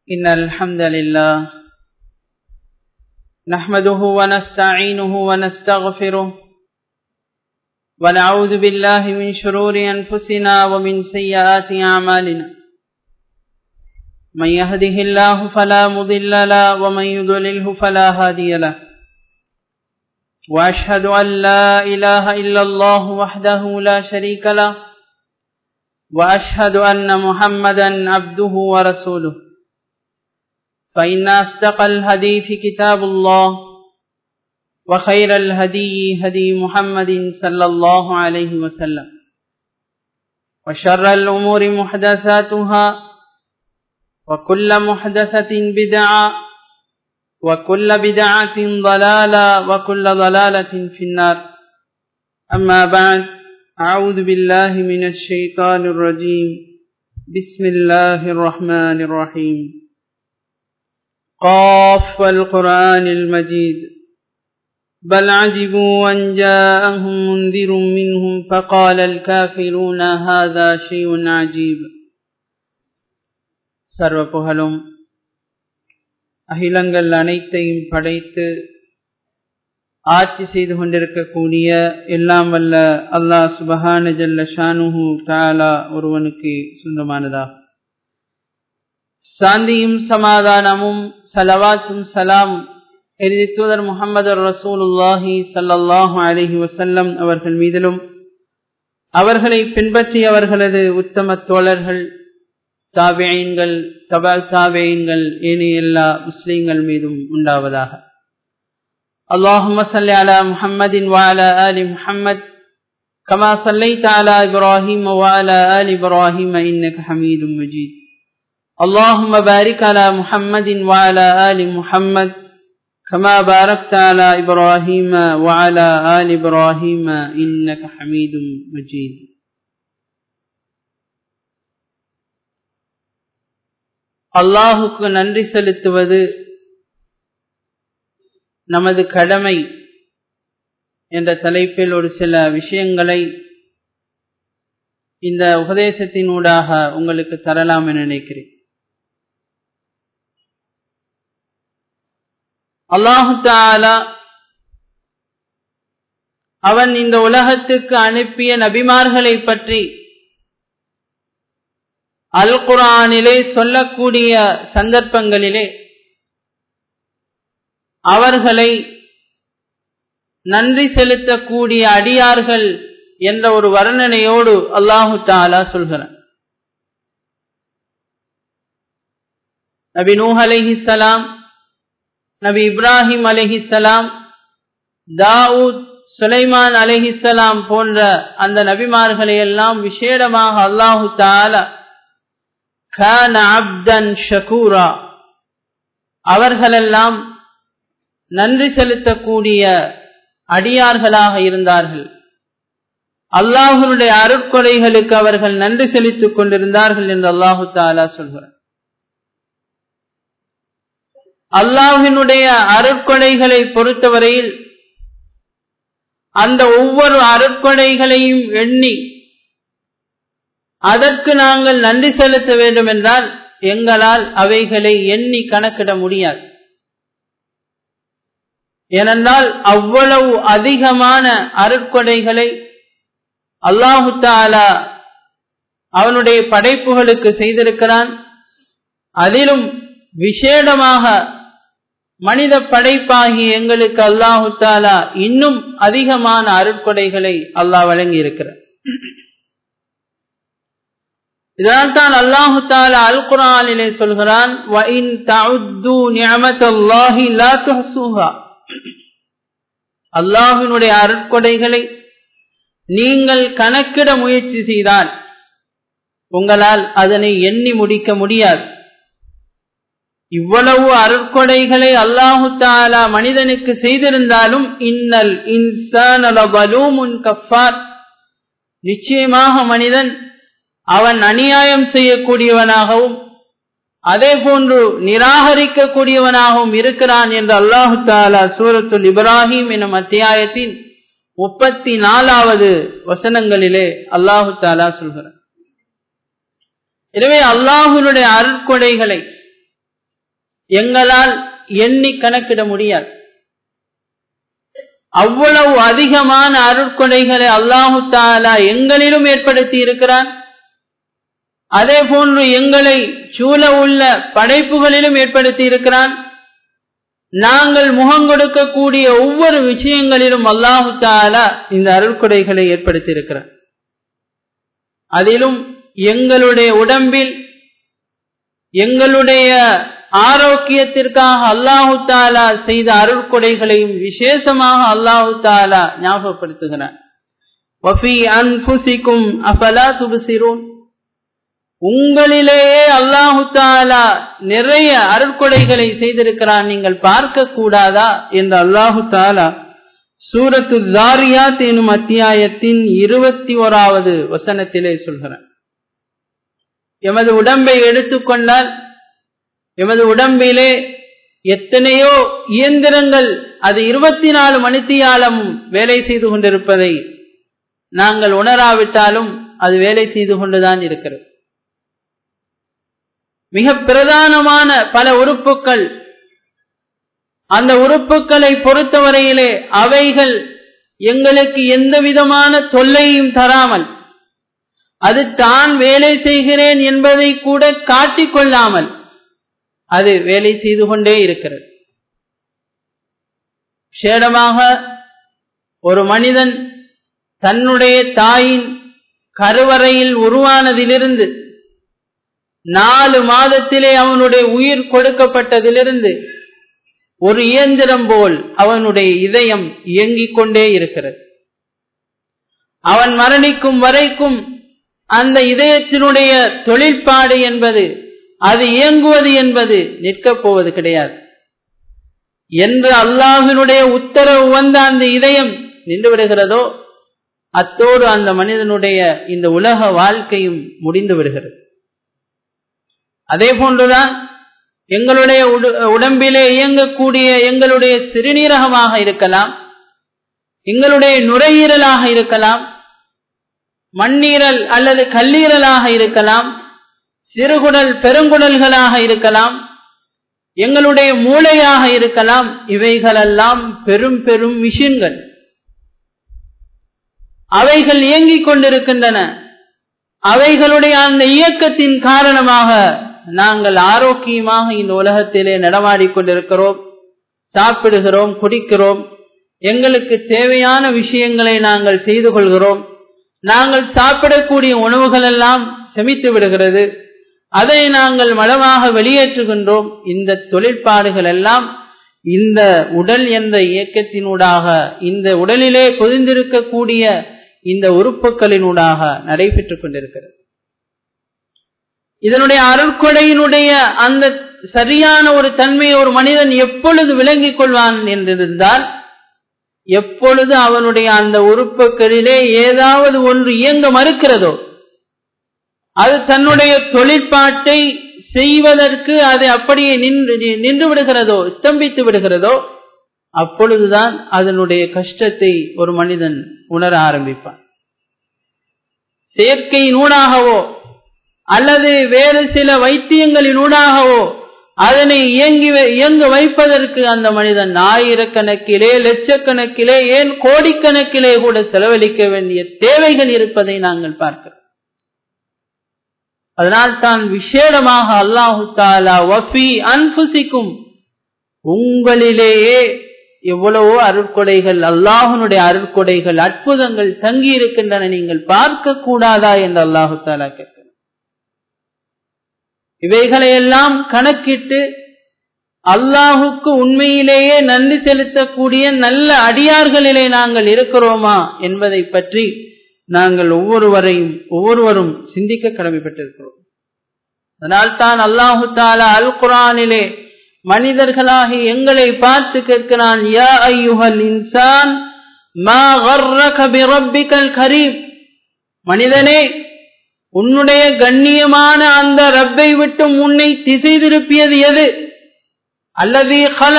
إن الحمد لله نحمده ونستعينه ونستغفره ونعوذ بالله من شرور أنفسنا ومن سيئات أعمالنا من يهده الله فلا مضل له ومن يضلله فلا هادي له وأشهد أن لا إله إلا الله وحده لا شريك له وأشهد أن محمدا عبده ورسوله فإن أصدق الحديث كتاب الله وخير الهدي هدي محمد صلى الله عليه وسلم وشر الأمور محدثاتها وكل محدثة بدعة وكل بدعة ضلالة وكل ضلالة في النار أما بعد أعوذ بالله من الشيطان الرجيم بسم الله الرحمن الرحيم قاف والقرآن المجيد بل عجبوا أن جاءهم منذر منهم فقال الكافرون هذا شيء عجيب சர்வ புகழும் அகிலங்கள் அனைத்தையும் படைத்து ஆட்சி செய்து கொண்டிருக்கக்கூடிய எல்லாம் வல்ல அல்லாஹ் சுபஹான ஜல்ல ஷானுஹு தாலா ஒருவனுக்கு சொந்தமானதாகும் சாந்தியும் சமாதானமும் சலவாத்தும் சலாம் எரிதி தூதர் முகமது ரசூலுல்லாஹி சல்லாஹு அலஹி வசல்லம் அவர்கள் மீதிலும் அவர்களை பின்பற்றி அவர்களது உத்தம தோழர்கள் தாபேயன்கள் தபா தாபேயன்கள் ஏனைய எல்லா முஸ்லீம்கள் மீதும் உண்டாவதாக اللهم صل على محمد وعلى آل محمد كما صليت على إبراهيم وعلى آل إبراهيم إنك حميد مجيد اللهم بارك على محمد وعلى آل محمد كما باركت على إبراهيم وعلى آل إبراهيم إنك حميد مجيد அல்லாஹுக்கு நன்றி செலுத்துவது நமது கடமை என்ற தலைப்பில் ஒரு சில விஷயங்களை இந்த உபதேசத்தினூடாக உங்களுக்கு தரலாம் என நினைக்கிறேன் அல்லாஹு தாலா அவன் இந்த உலகத்துக்கு அனுப்பிய நபிமார்களை பற்றி அல் குரானிலே சொல்லக்கூடிய சந்தர்ப்பங்களிலே அவர்களை நன்றி செலுத்தக்கூடிய அடியார்கள் என்ற ஒரு வர்ணனையோடு அல்லாஹு தாலா சொல்கிறான் நபி நூஹ் அலிஹிசலாம் நபி இப்ராஹிம் அலிஹிசலாம் தாவூத் சுலைமான் அலிஹிசலாம் போன்ற அந்த நபிமார்களை எல்லாம் விசேடமாக அல்லாஹு தாலா கான அப்தன் ஷகூரா அவர்களெல்லாம் நன்றி செலுத்தக்கூடிய அடியார்களாக இருந்தார்கள் அல்லாஹனுடைய அருட்கொலைகளுக்கு அவர்கள் நன்றி செலுத்திக் கொண்டிருந்தார்கள் என்று அல்லாஹு தாலா சொல்கிறார் அல்லாஹினுடைய அருட்கொடைகளை பொறுத்தவரையில் அந்த ஒவ்வொரு அருட்கொடைகளையும் எண்ணி அதற்கு நாங்கள் நன்றி செலுத்த வேண்டும் என்றால் எங்களால் அவைகளை எண்ணி கணக்கிட முடியாது ஏனென்றால் அவ்வளவு அதிகமான அருட்கொடைகளை அல்லாஹு தாலா அவனுடைய படைப்புகளுக்கு செய்திருக்கிறான் அதிலும் விசேடமாக மனித படைப்பாகிய எங்களுக்கு அல்லாஹு தாலா இன்னும் அதிகமான அருட்கொடைகளை அல்லாஹ் வழங்கி இருக்கிறார் இதனால் தான் அல்லாஹு தாலா அல் குரானிலே சொல்கிறான் அல்லாஹினுடைய அருட்கொடைகளை நீங்கள் கணக்கிட முயற்சி செய்தால் உங்களால் அதனை எண்ணி முடிக்க முடியாது இவ்வளவு அருட்கொடைகளை அல்லாஹு தாலா மனிதனுக்கு செய்திருந்தாலும் இன்னல் இன்சான் கஃபார் நிச்சயமாக மனிதன் அவன் அநியாயம் செய்யக்கூடியவனாகவும் அதே போன்று நிராகரிக்கக்கூடியவனாகவும் இருக்கிறான் என்று அல்லாஹு தாலா சூரத்துல் இப்ராஹிம் எனும் அத்தியாயத்தின் முப்பத்தி நாலாவது வசனங்களிலே அல்லாஹு தாலா சொல்கிறார் எனவே அல்லாஹுனுடைய அருட்கொடைகளை எங்களால் எண்ணி கணக்கிட முடியாது அவ்வளவு அதிகமான அருட்கொடைகளை அல்லாஹு தாலா எங்களிலும் ஏற்படுத்தி இருக்கிறான் அதே போன்று எங்களை சூழ உள்ள படைப்புகளிலும் ஏற்படுத்தி இருக்கிறான் நாங்கள் முகம் கொடுக்கக்கூடிய ஒவ்வொரு விஷயங்களிலும் அல்லாஹு தாலா இந்த அருள்கொடைகளை ஏற்படுத்தி இருக்கிறார் அதிலும் எங்களுடைய உடம்பில் எங்களுடைய ஆரோக்கியத்திற்காக அல்லாஹு தாலா செய்த அருள்கொடைகளையும் விசேஷமாக அல்லாஹு தாலா ஞாபகப்படுத்துகிறார் உங்களிலேயே அல்லாஹு தாலா நிறைய அருட்கொடைகளை செய்திருக்கிறான் நீங்கள் பார்க்க கூடாதா என்று அல்லாஹு தாலா சூரத்து தாரியாத் எனும் அத்தியாயத்தின் இருபத்தி ஓராவது வசனத்திலே சொல்கிறான் எமது உடம்பை எடுத்துக்கொண்டால் எமது உடம்பிலே எத்தனையோ இயந்திரங்கள் அது இருபத்தி நாலு மணித்தியாலமும் வேலை செய்து கொண்டிருப்பதை நாங்கள் உணராவிட்டாலும் அது வேலை செய்து கொண்டுதான் இருக்கிறது மிக பிரதானமான பல உறுப்புகள் அந்த உறுப்புகளை பொறுத்தவரையிலே அவைகள் எங்களுக்கு எந்த விதமான தொல்லையும் தராமல் அது தான் வேலை செய்கிறேன் என்பதை கூட காட்டிக்கொள்ளாமல் அது வேலை செய்து கொண்டே இருக்கிறது சேடமாக ஒரு மனிதன் தன்னுடைய தாயின் கருவறையில் உருவானதிலிருந்து நாலு மாதத்திலே அவனுடைய உயிர் கொடுக்கப்பட்டதிலிருந்து ஒரு இயந்திரம் போல் அவனுடைய இதயம் இயங்கிக் கொண்டே இருக்கிறது அவன் மரணிக்கும் வரைக்கும் அந்த இதயத்தினுடைய தொழிற்பாடு என்பது அது இயங்குவது என்பது நிற்கப் போவது கிடையாது என்று அல்லாஹினுடைய உத்தரவு வந்த அந்த இதயம் நின்று விடுகிறதோ அத்தோடு அந்த மனிதனுடைய இந்த உலக வாழ்க்கையும் முடிந்து விடுகிறது அதே போன்றுதான் எங்களுடைய உடம்பிலே இயங்கக்கூடிய எங்களுடைய சிறுநீரகமாக இருக்கலாம் எங்களுடைய நுரையீரலாக இருக்கலாம் மண்ணீரல் அல்லது கல்லீரலாக இருக்கலாம் சிறுகுடல் பெருங்குடல்களாக இருக்கலாம் எங்களுடைய மூளையாக இருக்கலாம் இவைகளெல்லாம் பெரும் பெரும் மிஷின்கள் அவைகள் இயங்கிக் கொண்டிருக்கின்றன அவைகளுடைய அந்த இயக்கத்தின் காரணமாக நாங்கள் ஆரோக்கியமாக இந்த உலகத்திலே நடமாடிக்கொண்டிருக்கிறோம் சாப்பிடுகிறோம் குடிக்கிறோம் எங்களுக்கு தேவையான விஷயங்களை நாங்கள் செய்து கொள்கிறோம் நாங்கள் சாப்பிடக்கூடிய உணவுகள் எல்லாம் செமித்து விடுகிறது அதை நாங்கள் மலமாக வெளியேற்றுகின்றோம் இந்த தொழிற்பாடுகள் எல்லாம் இந்த உடல் என்ற இயக்கத்தினூடாக இந்த உடலிலே பொதிந்திருக்கக்கூடிய இந்த உறுப்புகளினூடாக நடைபெற்றுக் கொண்டிருக்கிறது இதனுடைய அருட்கொடையினுடைய அந்த சரியான ஒரு தன்மையை ஒரு மனிதன் எப்பொழுது விளங்கிக் கொள்வான் என்றிருந்தால் எப்பொழுது அவனுடைய அந்த உறுப்புகளிலே ஏதாவது ஒன்று இயங்க மறுக்கிறதோ அது தன்னுடைய தொழிற்பாட்டை செய்வதற்கு அது அப்படியே நின்று நின்று விடுகிறதோ ஸ்தம்பித்து விடுகிறதோ அப்பொழுதுதான் அதனுடைய கஷ்டத்தை ஒரு மனிதன் உணர ஆரம்பிப்பான் செயற்கையினூடாகவோ அல்லது வேறு சில வைத்தியங்களினூடாகவோ அதனை இயங்கி இயங்க வைப்பதற்கு அந்த மனிதன் ஆயிரக்கணக்கிலே லட்சக்கணக்கிலே ஏன் கோடிக்கணக்கிலே கூட செலவழிக்க வேண்டிய தேவைகள் இருப்பதை நாங்கள் பார்க்கிறோம் அதனால் தான் விசேடமாக அல்லாஹு தாலா வஃபி அன்புசிக்கும் உங்களிலேயே எவ்வளவோ அருட்கொடைகள் அல்லாஹனுடைய அருட்கொடைகள் அற்புதங்கள் தங்கி இருக்கின்றன நீங்கள் பார்க்க கூடாதா என்று அல்லாஹு தாலா கேட்கிறார் இவைகளையெல்லாம் கணக்கிட்டு அல்லாஹுக்கு உண்மையிலேயே நன்றி செலுத்தக்கூடிய நல்ல அடியார்களிலே நாங்கள் இருக்கிறோமா என்பதை பற்றி நாங்கள் ஒவ்வொருவரையும் ஒவ்வொருவரும் சிந்திக்க கடமைப்பட்டிருக்கிறோம் அதனால் தான் அல்லாஹு தாலா அல் குரானிலே மனிதர்களாகி எங்களை பார்த்து கேட்கிறான் யா ஐயுஹல் இன்சான் மா கர்ரக பிரப்பிக்கல் கரீம் மனிதனே உன்னுடைய கண்ணியமான அந்த ரப்பை விட்டு உன்னை திசை திருப்பியது எது அல்லது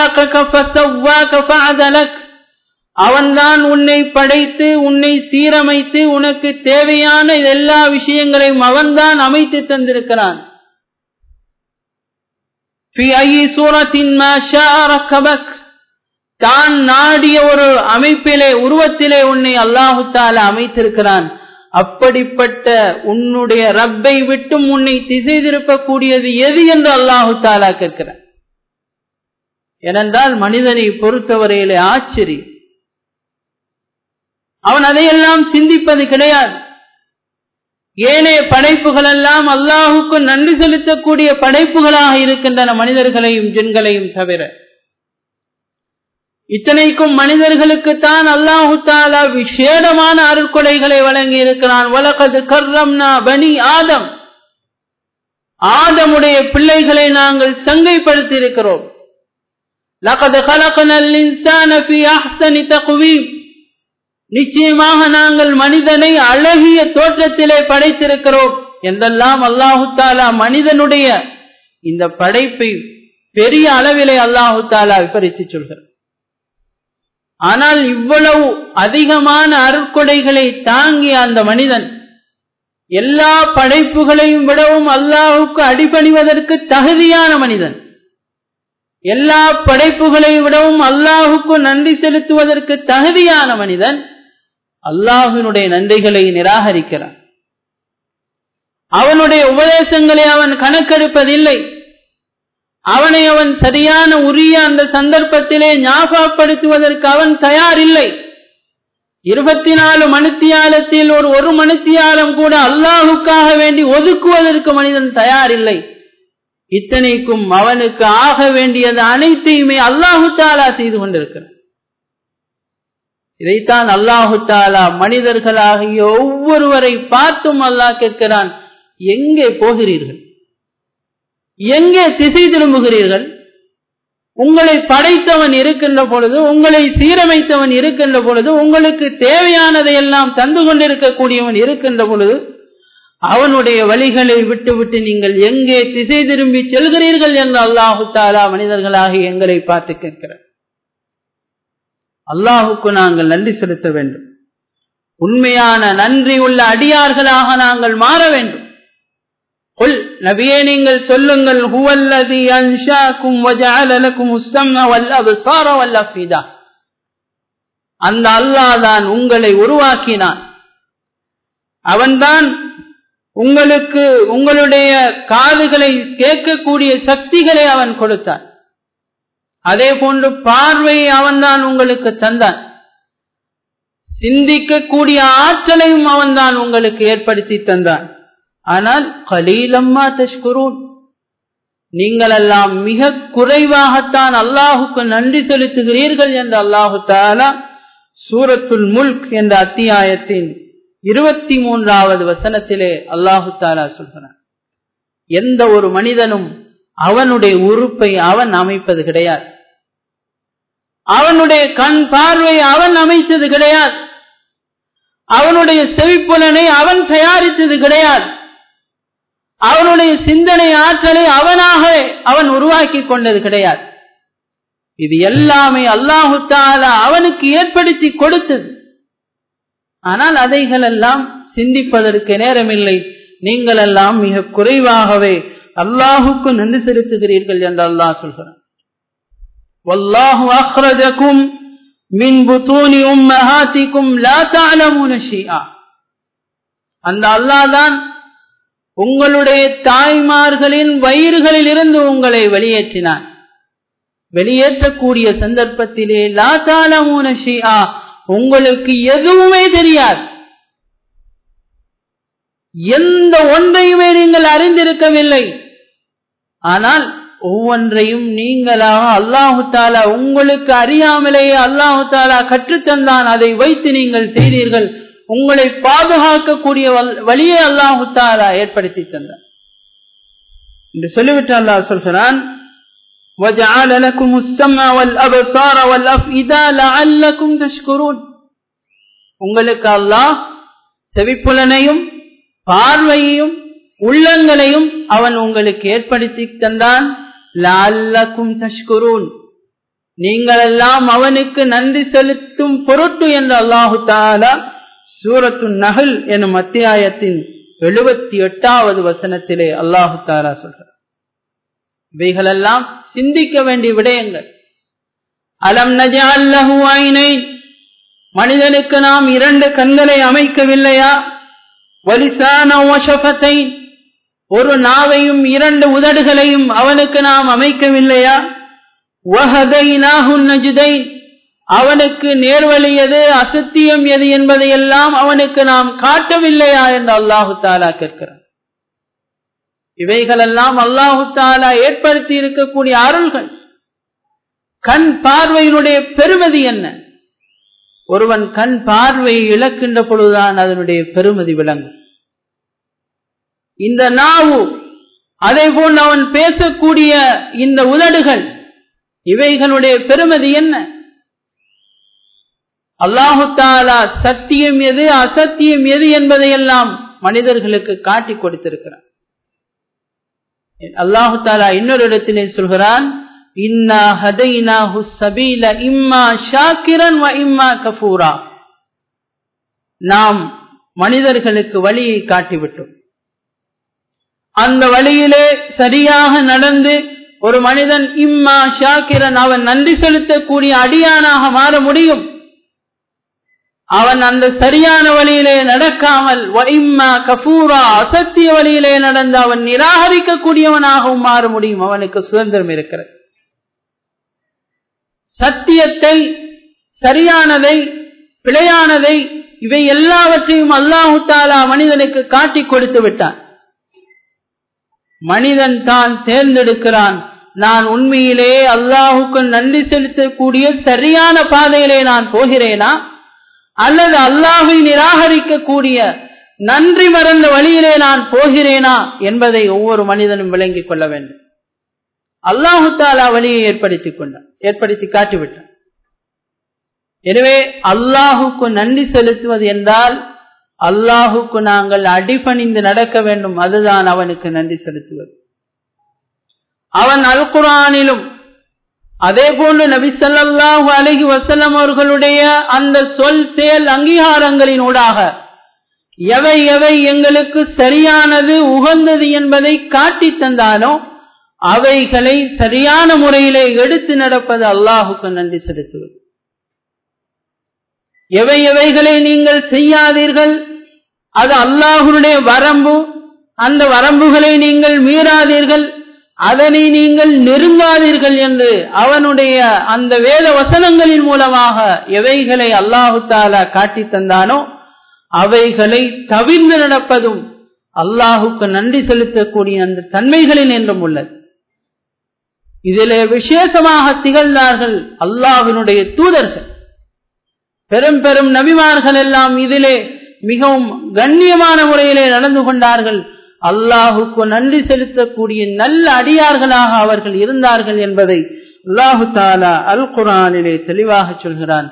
அவன்தான் உன்னை படைத்து உன்னை சீரமைத்து உனக்கு தேவையான எல்லா விஷயங்களையும் அவன்தான் அமைத்து தந்திருக்கிறான் தான் நாடிய ஒரு அமைப்பிலே உருவத்திலே உன்னை அல்லாஹு தாலா அமைத்திருக்கிறான் அப்படிப்பட்ட உன்னுடைய ரப்பை விட்டும் உன்னை திசை திருப்பக்கூடியது எது என்று அல்லாஹு தாலா கேட்கிறான் ஏனென்றால் மனிதனை பொறுத்தவரையிலே ஆச்சரியம் அவன் அதையெல்லாம் சிந்திப்பது கிடையாது ஏனைய படைப்புகள் எல்லாம் அல்லாஹுக்கு நன்றி செலுத்தக்கூடிய படைப்புகளாக இருக்கின்றன மனிதர்களையும் ஜென்களையும் தவிர இத்தனைக்கும் மனிதர்களுக்கு தான் அல்லாஹு தாலா விசேடமான அருட்கொடைகளை வழங்கி இருக்கிறான் வழக்கது கர்ரம்னா பனி ஆதம் ஆதமுடைய பிள்ளைகளை நாங்கள் சங்கைப்படுத்தி இருக்கிறோம் لقد خلقنا الإنسان في أحسن تقويم நிச்சயமாக நாங்கள் மனிதனை அழகிய தோற்றத்திலே படைத்திருக்கிறோம் என்றெல்லாம் அல்லாஹு தாலா மனிதனுடைய இந்த படைப்பை பெரிய அளவிலே அல்லாஹு தாலா விபரித்து சொல்கிறார் ஆனால் இவ்வளவு அதிகமான அருட்கொடைகளை தாங்கிய அந்த மனிதன் எல்லா படைப்புகளையும் விடவும் அல்லாஹுக்கு அடிபணிவதற்கு தகுதியான மனிதன் எல்லா படைப்புகளை விடவும் அல்லாஹுக்கு நன்றி செலுத்துவதற்கு தகுதியான மனிதன் அல்லாஹினுடைய நன்றிகளை நிராகரிக்கிறான் அவனுடைய உபதேசங்களை அவன் கணக்கெடுப்பதில்லை அவனை அவன் சரியான உரிய அந்த சந்தர்ப்பத்திலே ஞாபகப்படுத்துவதற்கு அவன் தயாரில்லை இருபத்தி நாலு மணித்தியாலத்தில் ஒரு ஒரு மணித்தியாலம் கூட அல்லாஹுக்காக வேண்டி ஒதுக்குவதற்கு மனிதன் தயாரில்லை இத்தனைக்கும் அவனுக்கு ஆக வேண்டியது அனைத்தையுமே அல்லாஹு தாலா செய்து கொண்டிருக்கிறான் இதைத்தான் அல்லாஹு தாலா மனிதர்களாகிய ஒவ்வொருவரை பார்த்தும் அல்லாஹ் கேட்கிறான் எங்கே போகிறீர்கள் எங்கே திசை திரும்புகிறீர்கள் உங்களை படைத்தவன் இருக்கின்ற பொழுது உங்களை சீரமைத்தவன் இருக்கின்ற பொழுது உங்களுக்கு தேவையானதை எல்லாம் தந்து கொண்டிருக்கக்கூடியவன் இருக்கின்ற பொழுது அவனுடைய வழிகளை விட்டுவிட்டு நீங்கள் எங்கே திசை திரும்பி செல்கிறீர்கள் என்று அல்லாஹு தாலா மனிதர்களாகி எங்களை பார்த்து கேட்கிறார் அல்லாஹுக்கு நாங்கள் நன்றி செலுத்த வேண்டும் உண்மையான நன்றி உள்ள அடியார்களாக நாங்கள் மாற வேண்டும் கொல் நபியே நீங்கள் சொல்லுங்கள் ஹுவல்லதி அன்ஷாக்கும் வஜஅலலக்கும் உஸ்ஸம்அ வல் அப்சார வல் அஃபிதா அந்த அல்லாஹ் தான் உங்களை உருவாக்கினான் அவன்தான் உங்களுக்கு உங்களுடைய காதுகளை கேட்கக்கூடிய சக்திகளை அவன் கொடுத்தான் அதே போன்று பார்வையை அவன்தான் உங்களுக்கு தந்தான் சிந்திக்கக்கூடிய ஆற்றலையும் அவன்தான் உங்களுக்கு ஏற்படுத்தி தந்தான் ஆனால் கலீலம்மா தஷ்குரூன் நீங்கள் எல்லாம் மிக குறைவாகத்தான் அல்லாஹுக்கு நன்றி செலுத்துகிறீர்கள் என்று அல்லாஹு தாலா சூரத்துல் முல்க் என்ற அத்தியாயத்தின் இருபத்தி மூன்றாவது வசனத்திலே அல்லாஹு தாலா சொல்கிறான் எந்த ஒரு மனிதனும் அவனுடைய உறுப்பை அவன் அமைப்பது கிடையாது அவனுடைய கண் பார்வை அவன் அமைத்தது கிடையாது அவனுடைய செவிப்புலனை அவன் தயாரித்தது கிடையாது அவனுடைய சிந்தனை ஆற்றலை அவனாக அவன் உருவாக்கி கொண்டது கிடையாது இது எல்லாமே அல்லாஹு தாலா அவனுக்கு ஏற்படுத்தி கொடுத்தது ஆனால் அதைகள் எல்லாம் சிந்திப்பதற்கு நேரமில்லை நீங்கள் எல்லாம் மிக குறைவாகவே அல்லாஹுக்கு நன்றி செலுத்துகிறீர்கள் என்று அல்லாஹ் சொல்கிறான் வல்லாஹு அஹ்ரஜக்கும் மின் புத்தூனி உம்மஹாத்திக்கும் லா தஅலமூன ஷைஆ அந்த அல்லாஹ் தான் உங்களுடைய தாய்மார்களின் வயிறுகளில் இருந்து உங்களை வெளியேற்றினான் வெளியேற்றக்கூடிய சந்தர்ப்பத்திலே லா தஅலமூன ஷைஆ உங்களுக்கு எதுவுமே தெரியாது எந்த ஒன்றையுமே நீங்கள் அறிந்திருக்கவில்லை ஆனால் ஒவ்வொன்றையும் நீங்களாக அல்லாஹு தாலா உங்களுக்கு அறியாமலேயே அல்லாஹு தாலா கற்றுத்தந்தான் அதை வைத்து நீங்கள் செய்தீர்கள் உங்களை பாதுகாக்கக்கூடிய வழியை அல்லாஹு தாலா ஏற்படுத்தி தந்தார் என்று சொல்லிவிட்டு அல்லாஹ் சொல்கிறான் وجعل لكم السمع والأبصار والأفئدة لعلكم تشكرون உங்களுக்கு அல்லாஹ் செவிப்புலனையும் பார்வையையும் உள்ளங்களையும் அவன் உங்களுக்கு ஏற்படுத்தி தந்தான் லால்லக்கும் தஷ்குரூன் நீங்கள் எல்லாம் அவனுக்கு நன்றி செலுத்தும் பொருட்டு என்று அல்லாஹு தாலா சூரத்து நகல் எனும் அத்தியாயத்தின் எழுபத்தி எட்டாவது வசனத்திலே அல்லாஹு தாலா சொல்கிறார் இவைகளெல்லாம் சிந்திக்க வேண்டிய விடயங்கள் அலம் நஜால்லஹு ஐனை மனிதனுக்கு நாம் இரண்டு கண்களை அமைக்கவில்லையா வலிசான ஓஷபத்தை ஒரு நாவையும் இரண்டு உதடுகளையும் அவனுக்கு நாம் அமைக்கவில்லையா அவனுக்கு நேர்வழி எது அசத்தியம் எது என்பதையெல்லாம் அவனுக்கு நாம் காட்டவில்லையா என்று அல்லாஹு தாலா கேட்கிறான் இவைகளெல்லாம் அல்லாஹு தாலா ஏற்படுத்தி இருக்கக்கூடிய அருள்கள் கண் பார்வையினுடைய பெருமதி என்ன ஒருவன் கண் பார்வையை இழக்கின்ற பொழுதுதான் அதனுடைய பெருமதி விளங்கும் இந்த நாவு அதே போல் அவன் பேசக்கூடிய இந்த உதடுகள் இவைகளுடைய பெருமதி என்ன அல்லாஹு தாலா சத்தியம் எது அசத்தியம் எது என்பதையெல்லாம் மனிதர்களுக்கு காட்டி கொடுத்திருக்கிறான் அல்லாஹு தாலா இன்னொரு இடத்திலே சொல்கிறான் இன்னா ஹதைனாஹு சபீல இம்மா ஷாக்கிரன் வ இம்மா கஃபூரா நாம் மனிதர்களுக்கு வழியை காட்டிவிட்டோம் அந்த வழியிலே சரியாக நடந்து ஒரு மனிதன் இம்மா ஷாக்கிரன் அவன் நன்றி செலுத்தக்கூடிய அடியானாக மாற முடியும் அவன் அந்த சரியான வழியிலே நடக்காமல் இம்மா கபூரா அசத்திய வழியிலே நடந்து அவன் நிராகரிக்கக்கூடியவனாகவும் மாற முடியும் அவனுக்கு சுதந்திரம் இருக்கிறது சத்தியத்தை சரியானதை பிழையானதை இவை எல்லாவற்றையும் அல்லாஹு தாலா மனிதனுக்கு காட்டி கொடுத்து விட்டான் மனிதன் தான் தேர்ந்தெடுக்கிறான் நான் உண்மையிலே அல்லாஹுக்கு நன்றி செலுத்தக்கூடிய சரியான பாதையிலே நான் போகிறேனா அல்லது அல்லாஹை நிராகரிக்கக்கூடிய நன்றி மறந்த வழியிலே நான் போகிறேனா என்பதை ஒவ்வொரு மனிதனும் விளங்கிக் கொள்ள வேண்டும் அல்லாஹு தாலா வழியை ஏற்படுத்திக் கொண்டான் ஏற்படுத்தி காட்டிவிட்டான் எனவே அல்லாஹுக்கு நன்றி செலுத்துவது என்றால் அல்லாஹுக்கு நாங்கள் அடிபணிந்து நடக்க வேண்டும் அதுதான் அவனுக்கு நன்றி செலுத்துவது அவன் அல் குரானிலும் அதே போன்று நபி சல்லாஹு அலஹி வசல்லம் அவர்களுடைய அந்த சொல் செயல் அங்கீகாரங்களின் ஊடாக எவை எவை எங்களுக்கு சரியானது உகந்தது என்பதை காட்டி தந்தானோ அவைகளை சரியான முறையிலே எடுத்து நடப்பது அல்லாஹுக்கு நன்றி செலுத்துவது எவை எவைகளை நீங்கள் செய்யாதீர்கள் அது அல்லாஹுடைய வரம்பு அந்த வரம்புகளை நீங்கள் மீறாதீர்கள் அதனை நீங்கள் நெருங்காதீர்கள் என்று அவனுடைய அந்த வேத வசனங்களின் மூலமாக எவைகளை அல்லாஹு தாலா காட்டி தந்தானோ அவைகளை தவிர்ந்து நடப்பதும் அல்லாஹுக்கு நன்றி செலுத்தக்கூடிய அந்த தன்மைகளில் என்றும் உள்ளது இதிலே விசேஷமாக திகழ்ந்தார்கள் அல்லாஹினுடைய தூதர்கள் பெரும் பெரும் நபிமார்கள் எல்லாம் இதிலே மிகவும் கண்ணியமான முறையிலே நடந்து கொண்டார்கள் அல்லாஹுக்கு நன்றி செலுத்தக்கூடிய நல்ல அடியார்களாக அவர்கள் இருந்தார்கள் என்பதை அல்லாஹு தாலா அல் குரானிலே தெளிவாக சொல்கிறான்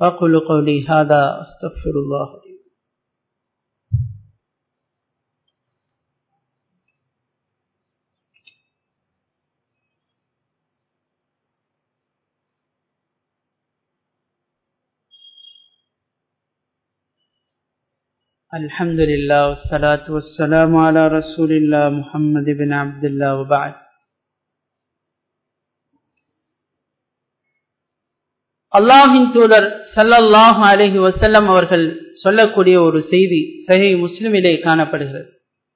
الحمد لله والصلاة والسلام على رسول الله محمد بن عبد الله وبعد அல்லாஹின் தூதர் சல்லல்லாஹு அலஹி வசல்லம் அவர்கள் சொல்லக்கூடிய ஒரு செய்தி சஹி முஸ்லிமிலே காணப்படுகிறது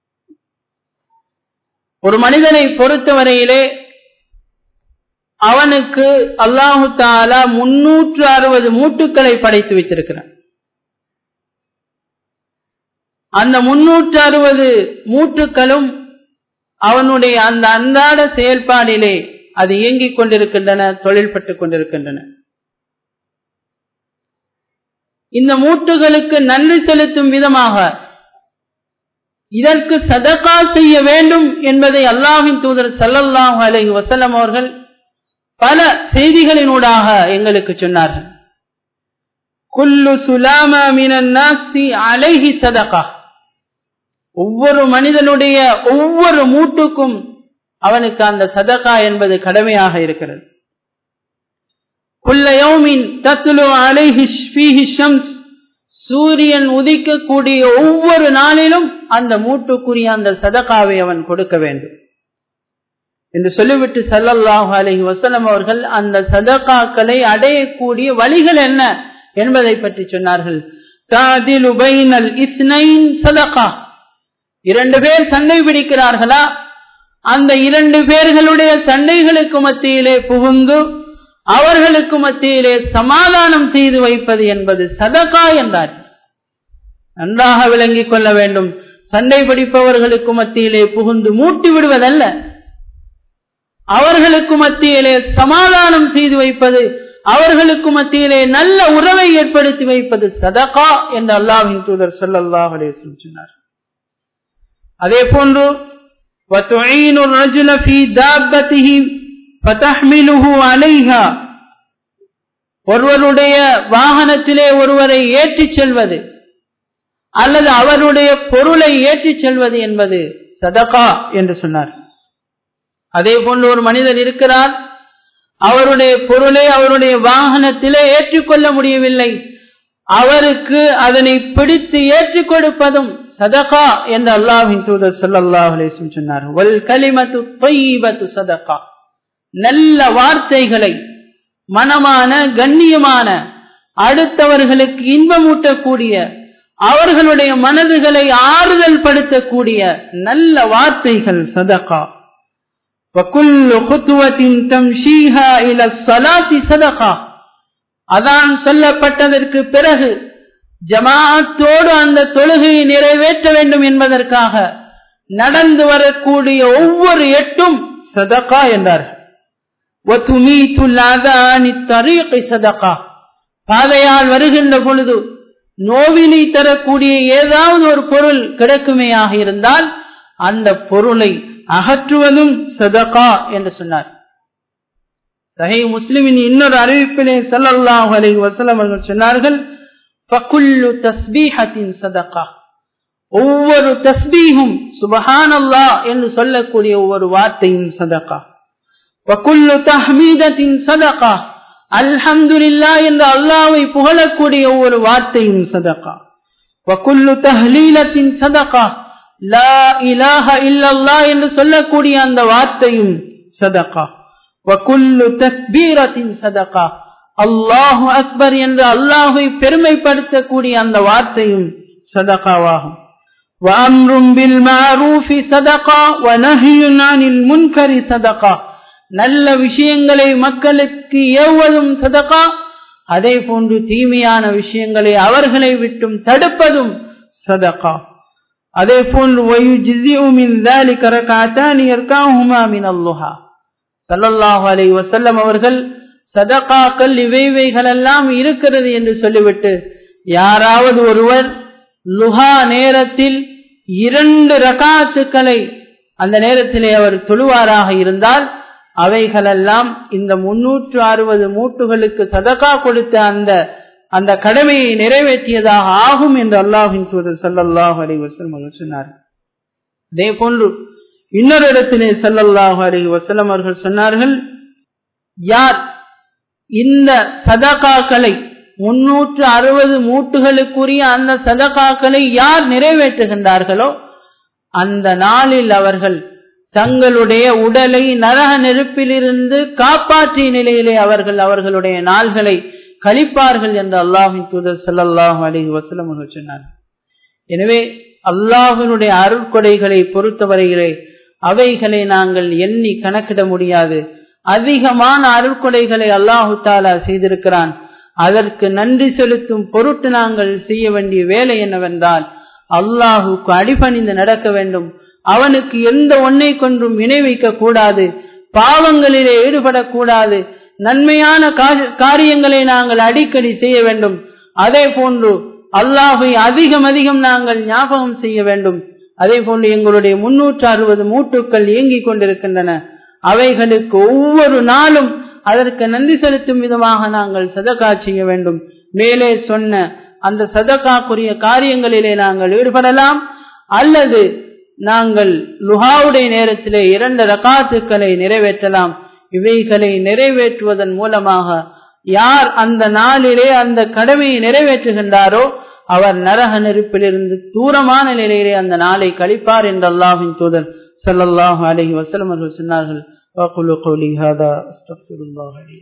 ஒரு மனிதனை பொறுத்தவரையிலே அவனுக்கு அல்லாஹு தாலா முன்னூற்று அறுபது மூட்டுக்களை படைத்து வைத்திருக்கிறான் அந்த முன்னூற்று அறுபது மூட்டுக்களும் அவனுடைய அந்த அன்றாட செயல்பாடிலே அது இயங்கிக் கொண்டிருக்கின்றன தொழில்பட்டுக் கொண்டிருக்கின்றன இந்த மூட்டுகளுக்கு நன்றி செலுத்தும் விதமாக இதற்கு சதகா செய்ய வேண்டும் என்பதை அல்லாஹின் தூதர் சல்லல்லாஹு அலஹி வசல்லம் அவர்கள் பல செய்திகளினூடாக எங்களுக்கு சொன்னார்கள் குல்லு சுலாமா மினன்னாசி அலைஹி சதகா ஒவ்வொரு மனிதனுடைய ஒவ்வொரு மூட்டுக்கும் அவனுக்கு அந்த சதகா என்பது கடமையாக இருக்கிறது குல்லையோமின் தத்துலு அலைஹி ஃபீஹி ஷம்ஸ் சூரியன் உதிக்கக்கூடிய ஒவ்வொரு நாளிலும் அந்த மூட்டுக்குரிய அந்த சதகாவை அவன் கொடுக்க வேண்டும் என்று சொல்லிவிட்டு சல்லல்லாஹு அலஹி வசலம் அவர்கள் அந்த சதகாக்களை அடையக்கூடிய வழிகள் என்ன என்பதை பற்றி சொன்னார்கள் சதகா இரண்டு பேர் சண்டை பிடிக்கிறார்களா அந்த இரண்டு பேர்களுடைய சண்டைகளுக்கு மத்தியிலே புகுந்து அவர்களுக்கு மத்தியிலே சமாதானம் செய்து வைப்பது என்பது சதகா என்றார் நன்றாக விளங்கிக் கொள்ள வேண்டும் சண்டை பிடிப்பவர்களுக்கு மத்தியிலே புகுந்து மூட்டி விடுவதல்ல அவர்களுக்கு மத்தியிலே சமாதானம் செய்து வைப்பது அவர்களுக்கு மத்தியிலே நல்ல உறவை ஏற்படுத்தி வைப்பது சதகா என்று அல்லாஹின் தூதர் சொல்லல்லாஹ் சொன்னார் அதே போன்று وتعين الرجل في دابته فتحمله عليها ஒருவருடைய வாகனத்திலே ஒருவரை ஏற்றிச் செல்வது அல்லது அவருடைய பொருளை ஏற்றிச் செல்வது என்பது சதகா என்று சொன்னார் அதே போன்று ஒரு மனிதர் இருக்கிறார் அவருடைய பொருளை அவருடைய வாகனத்திலே ஏற்றுக்கொள்ள முடியவில்லை அவருக்கு அதனை பிடித்து ஏற்றுக் கொடுப்பதும் சதகா என்று அல்லாஹின் தூதர் சொல்லல்லாஹ் அலேசும் சொன்னார் வல் கலிமத்து தொய்பத்து சதகா நல்ல வார்த்தைகளை மனமான கண்ணியமான அடுத்தவர்களுக்கு இன்பமூட்டக்கூடிய அவர்களுடைய மனதுகளை ஆறுதல் படுத்தக்கூடிய நல்ல வார்த்தைகள் சதகா وكل خطوة تمشيها إلى الصلاة صدقة அதான் சொல்லப்பட்டதற்கு பிறகு ஜமாத்தோடு அந்த தொழுகையை நிறைவேற்ற வேண்டும் என்பதற்காக நடந்து வரக்கூடிய ஒவ்வொரு எட்டும் சதகா என்றார்கள் சதகா பாதையால் வருகின்ற பொழுது நோவினை தரக்கூடிய ஏதாவது ஒரு பொருள் கிடைக்குமேயாக இருந்தால் அந்த பொருளை அகற்றுவதும் சதகா என்று சொன்னார் சஹை முஸ்லிமின் இன்னொரு அறிவிப்பிலே சல்லல்லாஹு அலைஹி வஸல்லம் அவர்கள் சொன்னார்கள் ஃபகுல்லு தஸ்பீஹத்தின் சதகா ஒவ்வொரு தஸ்பீஹும் சுபஹானல்லாஹ் என்று சொல்லக்கூடிய ஒவ்வொரு வார்த்தையும் சதகா வகுல்லு தஹ்மீதத்தின் சதகா அல்ஹம்துலில்லா என்று அல்லாவை புகழக்கூடிய ஒவ்வொரு வார்த்தையும் சதகா வகுல்லு தஹ்லீலத்தின் சதகா லா இலாஹ இல்லல்லா என்று சொல்லக்கூடிய அந்த வார்த்தையும் சதகா வகுல்லு தக்பீரத்தின் சதகா அல்லாஹு அக்பர் என்று அல்லாஹை பெருமைப்படுத்தக்கூடிய அந்த வார்த்தையும் சதகாவாகும் وأمر بالمعروف صدقة ونهي عن المنكر صدقة நல்ல விஷயங்களை மக்களுக்கு ஏவுவதும் சதகா அதே போன்று தீமையான விஷயங்களை அவர்களை விட்டும் தடுப்பதும் சதகா அதே போன்று சல்லல்லாஹு அலை வசல்லம் அவர்கள் சதகாக்கள் இவைவைகள் எல்லாம் இருக்கிறது என்று சொல்லிவிட்டு யாராவது ஒருவர் லுஹா நேரத்தில் இரண்டு ரகாத்துக்களை அந்த நேரத்திலே அவர் தொழுவாராக இருந்தால் அவைகளெல்லாம் இந்த முன்னூற்று அறுபது மூட்டுகளுக்கு சதகா கொடுத்த அந்த அந்த கடமையை நிறைவேற்றியதாக ஆகும் என்று அல்லாஹின் தூதர் சல்லல்லாஹு அலி வசலம் சொன்னார் அதே போன்று இன்னொரு இடத்திலே சல்லல்லாஹு அலி வசலம் அவர்கள் சொன்னார்கள் யார் இந்த சதகாக்களை முன்னூற்று அறுபது மூட்டுகளுக்குரிய அந்த சதகாக்களை யார் நிறைவேற்றுகின்றார்களோ அந்த நாளில் அவர்கள் தங்களுடைய உடலை நரக நெருப்பிலிருந்து காப்பாற்றிய நிலையிலே அவர்கள் அவர்களுடைய நாள்களை கழிப்பார்கள் என்று அல்லாஹின் தூதர் சல்லாஹூ அலஹி வசலம் சொன்னார் எனவே அல்லாஹினுடைய அருட்கொடைகளை பொறுத்தவரையிலே அவைகளை நாங்கள் எண்ணி கணக்கிட முடியாது அதிகமான அருட்கொடைகளை அல்லாஹு தாலா செய்திருக்கிறான் அதற்கு நன்றி செலுத்தும் பொருட்டு நாங்கள் செய்ய வேண்டிய வேலை என்னவென்றால் அல்லாஹுக்கு அடிபணிந்து நடக்க வேண்டும் அவனுக்கு எந்த ஒன்னை கொன்றும் இணை வைக்க கூடாது பாவங்களிலே ஈடுபடக்கூடாது நன்மையான காரியங்களை நாங்கள் அடிக்கடி செய்ய வேண்டும் அதே போன்று அல்லாஹை அதிகம் அதிகம் நாங்கள் ஞாபகம் செய்ய வேண்டும் அதே போன்று எங்களுடைய முன்னூற்று அறுபது மூட்டுக்கள் இயங்கிக் கொண்டிருக்கின்றன அவைகளுக்கு ஒவ்வொரு நாளும் அதற்கு நன்றி செலுத்தும் விதமாக நாங்கள் சதகா செய்ய வேண்டும் மேலே சொன்ன அந்த சதகாக்குரிய காரியங்களிலே நாங்கள் ஈடுபடலாம் அல்லது நாங்கள் லுஹாவுடைய நேரத்திலே இரண்டு ரகாத்துக்களை நிறைவேற்றலாம் இவைகளை நிறைவேற்றுவதன் மூலமாக யார் அந்த நாளிலே அந்த கடமையை நிறைவேற்றுகின்றாரோ அவர் நரக நெருப்பிலிருந்து தூரமான நிலையிலே அந்த நாளை கழிப்பார் என்று அல்லாஹின் தூதர் சல்லாஹு அலஹி வசலம் அவர்கள் சொன்னார்கள் وأقول قولي هذا أستغفر الله لي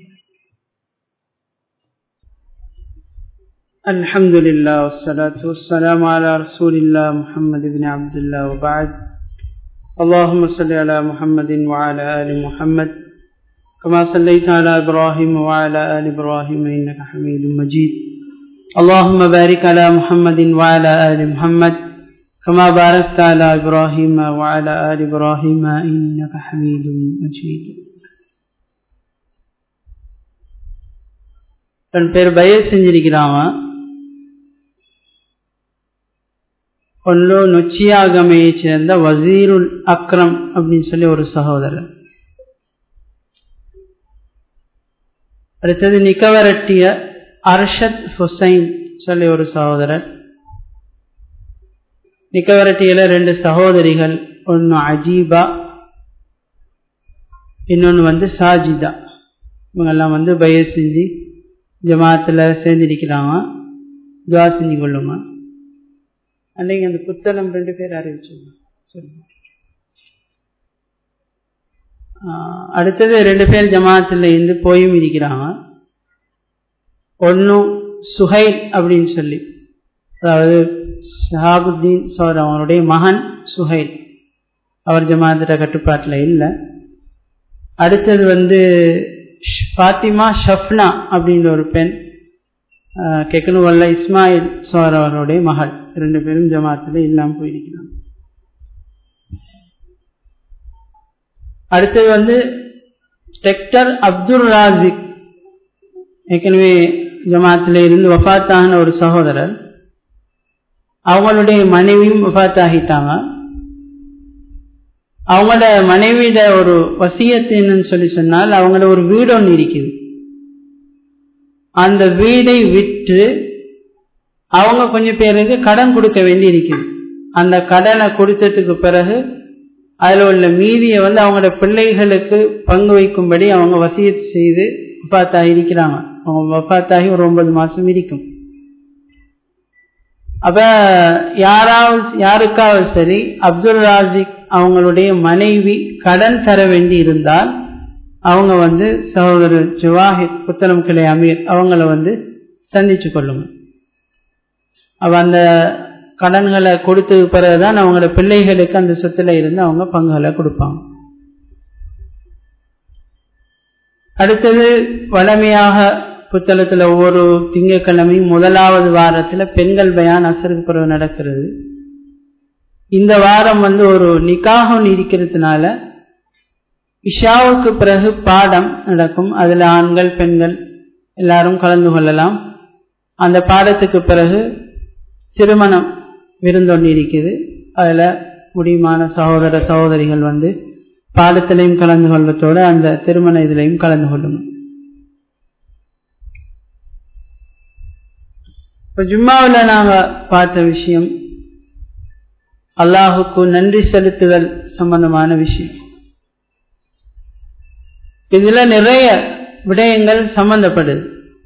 الحمد لله والصلاة والسلام على رسول الله محمد بن عبد الله وبعد اللهم صل على محمد وعلى آل محمد كما صليت على إبراهيم وعلى آل إبراهيم إنك حميد مجيد اللهم بارك على محمد وعلى آل محمد كما باركت على إبراهيم وعلى آل إبراهيم إنك حميد مجيد ரெண்டு பேர் பயிர் செஞ்சிருக்கிறாங்க ஒன்று நொச்சியாகமையை சேர்ந்த வசீருல் அக்ரம் அப்படின்னு சொல்லி ஒரு சகோதரர் அடுத்தது நிக்கவரட்டிய அர்ஷத் ஹுசைன் சொல்லி ஒரு சகோதரர் நிக்கவரட்டியில ரெண்டு சகோதரிகள் ஒன்று அஜீபா இன்னொன்று வந்து சாஜிதா இவங்கெல்லாம் வந்து பய செஞ்சு ஜமாத்தில் சேர்ந்திருக்கிறாங்க துவா செஞ்சு கொள்ளுங்க அன்னைக்கு அந்த புத்தகம் ரெண்டு பேர் அறிவிச்சுங்க சொல்லுங்க அடுத்தது ரெண்டு பேர் ஜமாத்தில் இருந்து போயும் இருக்கிறாங்க ஒன்றும் சுஹைல் அப்படின்னு சொல்லி அதாவது ஷஹாபுத்தீன் சோர் அவனுடைய மகன் சுஹைல் அவர் ஜமாத்திர கட்டுப்பாட்டில் இல்லை அடுத்தது வந்து ஃபாத்திமா ஷஃப்னா அப்படின்ற ஒரு பெண் கெக்கனுவல்ல இஸ்மாயில் சோர் அவர்களுடைய மகள் ரெண்டு பேரும் ஜமாத்தில் இல்லாமல் போயிருக்கிறாங்க அடுத்தது வந்து டெக்டர் அப்துல் ராசிக் ஏற்கனவே ஜமாத்தில் இருந்து வஃத்தான ஒரு சகோதரர் அவங்களுடைய மனைவியும் வஃத் ஆகிட்டாங்க அவங்களோட மனைவியிட ஒரு வசியத்து என்னன்னு சொல்லி சொன்னால் அவங்களோட ஒரு வீடு ஒன்று இருக்குது அந்த வீடை விற்று அவங்க கொஞ்சம் பேருக்கு கடன் கொடுக்க வேண்டி இருக்குது அந்த கடனை கொடுத்ததுக்கு பிறகு அதில் உள்ள மீதியை வந்து அவங்களோட பிள்ளைகளுக்கு பங்கு வைக்கும்படி அவங்க வசியத்து செய்து வஃத்தாகி இருக்கிறாங்க அவங்க வஃத்தாகி ஒரு ஒன்பது மாதம் இருக்கும் அப்ப யாராவது யாருக்காவது சரி அப்துல் ராசிக் அவங்களுடைய மனைவி கடன் தர வேண்டி இருந்தால் அவங்க வந்து சகோதரர் ஜவாஹித் புத்தனம் கிளை அமீர் அவங்கள வந்து சந்திச்சு கொள்ளுங்க அவ அந்த கடன்களை கொடுத்தது பிறகுதான் அவங்களோட பிள்ளைகளுக்கு அந்த சொத்துல இருந்து அவங்க பங்குகளை கொடுப்பாங்க அடுத்தது வளமையாக புத்தகத்தில் ஒவ்வொரு திங்கக்கிழமையும் முதலாவது வாரத்தில் பெண்கள் பயான் அசருக்கு பிறகு நடக்கிறது இந்த வாரம் வந்து ஒரு நிக்காகம் இருக்கிறதுனால இஷாவுக்கு பிறகு பாடம் நடக்கும் அதில் ஆண்கள் பெண்கள் எல்லாரும் கலந்து கொள்ளலாம் அந்த பாடத்துக்கு பிறகு திருமணம் விருந்தொன்று இருக்குது அதில் முடியுமான சகோதர சகோதரிகள் வந்து பாடத்திலையும் கலந்து கொள்வதோடு அந்த திருமண இதிலையும் கலந்து கொள்ளுங்க இப்போ ஜும்மாவில் நாங்கள் பார்த்த விஷயம் அல்லாஹுக்கு நன்றி செலுத்துதல் சம்பந்தமான விஷயம் இதுல நிறைய விடயங்கள் சம்பந்தப்படுது